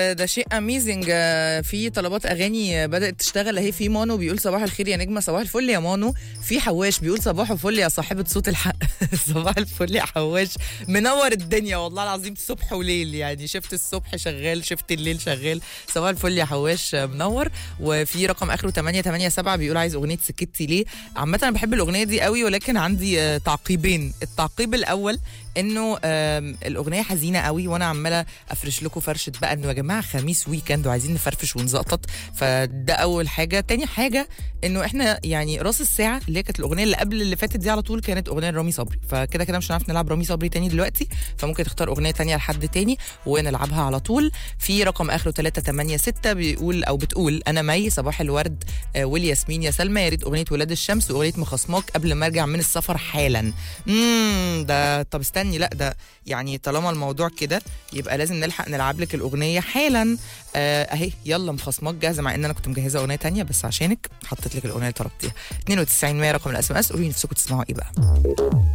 ده شيء اميزنج في طلبات اغاني بدات تشتغل اهي في مانو بيقول صباح الخير يا نجمه صباح الفل يا مانو في حواش بيقول صباح الفل يا صاحبه صوت الحق صباح الفل يا حواش منور الدنيا والله العظيم صبح وليل يعني شفت الصبح شغال شفت الليل شغال صباح الفل يا حواش منور وفي رقم اخره 887 بيقول عايز اغنيه سكتي ليه عامه انا بحب الاغنيه دي قوي ولكن عندي آه، تعقيبين التعقيب الاول انه آم، الاغنيه حزينه قوي وانا عماله افرش لكم فرشه بقى انه يا جماعه خميس ويكند وعايزين نفرفش ونزقطط فده اول حاجه تاني حاجه انه احنا يعني راس الساعه اللي هي كانت الاغنيه اللي قبل اللي فاتت دي على طول كانت اغنيه رامي صبري فكده كده مش هنعرف نلعب رامي صبري تاني دلوقتي فممكن تختار اغنيه تانية لحد تاني ونلعبها على طول في رقم اخره 386 بيقول او بتقول انا مي صباح الورد آه، والياسمين يا سلمى يا ريت اغنيه ولاد الشمس واغنيه مخصماك قبل ما ارجع من السفر حالا امم ده طب استني لا ده يعني طالما الموضوع كده يبقى لازم نلحق نلعب لك الاغنيه حالا آه اهي يلا مخصماك جاهزه مع ان انا كنت مجهزه اغنيه تانية بس عشانك حطيت لك الاغنيه اللي طلبتيها 92 100 رقم الاس ام اس قولي لي نفسكم تسمعوا ايه بقى